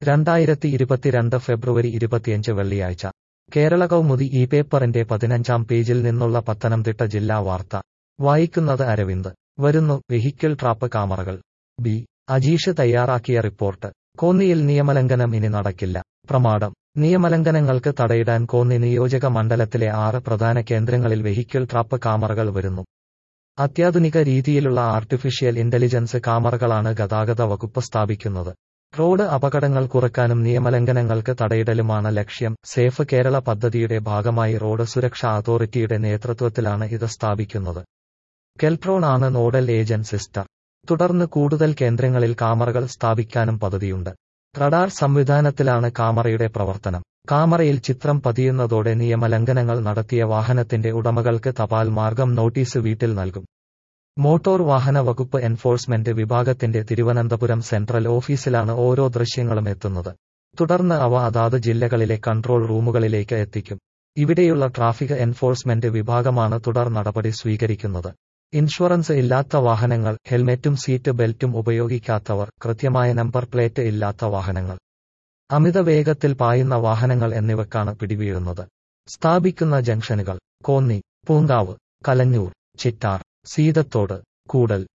രണ്ടായിരത്തി ഇരുപത്തിരണ്ട് ഫെബ്രുവരി ഇരുപത്തിയഞ്ച് വെള്ളിയാഴ്ച കേരള കൗമുദി ഈ പേപ്പറിന്റെ പതിനഞ്ചാം പേജിൽ നിന്നുള്ള പത്തനംതിട്ട ജില്ലാ വാർത്ത വായിക്കുന്നത് അരവിന്ദ് വരുന്നു വെഹിക്കിൾ ട്രാപ്പ് കാമറകൾ ബി അജീഷ് തയ്യാറാക്കിയ റിപ്പോർട്ട് കോന്നിയിൽ നിയമലംഘനം ഇനി നടക്കില്ല പ്രമാടം നിയമലംഘനങ്ങൾക്ക് തടയിടാൻ കോന്നി നിയോജക മണ്ഡലത്തിലെ ആറ് പ്രധാന കേന്ദ്രങ്ങളിൽ വെഹിക്കിൾ ട്രാപ്പ് കാമറകൾ വരുന്നു അത്യാധുനിക രീതിയിലുള്ള ആർട്ടിഫിഷ്യൽ ഇന്റലിജൻസ് കാമറകളാണ് ഗതാഗത വകുപ്പ് സ്ഥാപിക്കുന്നത് റോഡ് അപകടങ്ങൾ കുറയ്ക്കാനും നിയമലംഘനങ്ങൾക്ക് തടയിടലുമാണ് ലക്ഷ്യം സേഫ് കേരള പദ്ധതിയുടെ ഭാഗമായി റോഡ് സുരക്ഷാ അതോറിറ്റിയുടെ നേതൃത്വത്തിലാണ് ഇത് സ്ഥാപിക്കുന്നത് കെൽട്രോൺ ആണ് നോഡൽ ഏജന്റ് സിസ്റ്റർ തുടർന്ന് കൂടുതൽ കേന്ദ്രങ്ങളിൽ കാമറകൾ സ്ഥാപിക്കാനും പദ്ധതിയുണ്ട് റഡാർ സംവിധാനത്തിലാണ് കാമറയുടെ പ്രവർത്തനം കാമറയിൽ ചിത്രം പതിയുന്നതോടെ നിയമലംഘനങ്ങൾ നടത്തിയ വാഹനത്തിന്റെ ഉടമകൾക്ക് തപാൽ മാർഗം നോട്ടീസ് വീട്ടിൽ നൽകും മോട്ടോർ വാഹന വകുപ്പ് എൻഫോഴ്സ്മെന്റ് വിഭാഗത്തിന്റെ തിരുവനന്തപുരം സെൻട്രൽ ഓഫീസിലാണ് ഓരോ ദൃശ്യങ്ങളും എത്തുന്നത് തുടർന്ന് അവ അതാത് ജില്ലകളിലെ കൺട്രോൾ റൂമുകളിലേക്ക് എത്തിക്കും ഇവിടെയുള്ള ട്രാഫിക് എൻഫോഴ്സ്മെന്റ് വിഭാഗമാണ് തുടർ നടപടി സ്വീകരിക്കുന്നത് ഇൻഷുറൻസ് ഇല്ലാത്ത വാഹനങ്ങൾ ഹെൽമെറ്റും സീറ്റ് ബെൽറ്റും ഉപയോഗിക്കാത്തവർ കൃത്യമായ നമ്പർ പ്ലേറ്റ് ഇല്ലാത്ത വാഹനങ്ങൾ അമിത വേഗത്തിൽ പായുന്ന വാഹനങ്ങൾ എന്നിവക്കാണ് പിടിവീഴുന്നത് സ്ഥാപിക്കുന്ന ജംഗ്ഷനുകൾ കോന്നി പൂങ്കാവ് കലഞ്ഞൂർ ചിറ്റാർ സീതത്തോട് കൂടൽ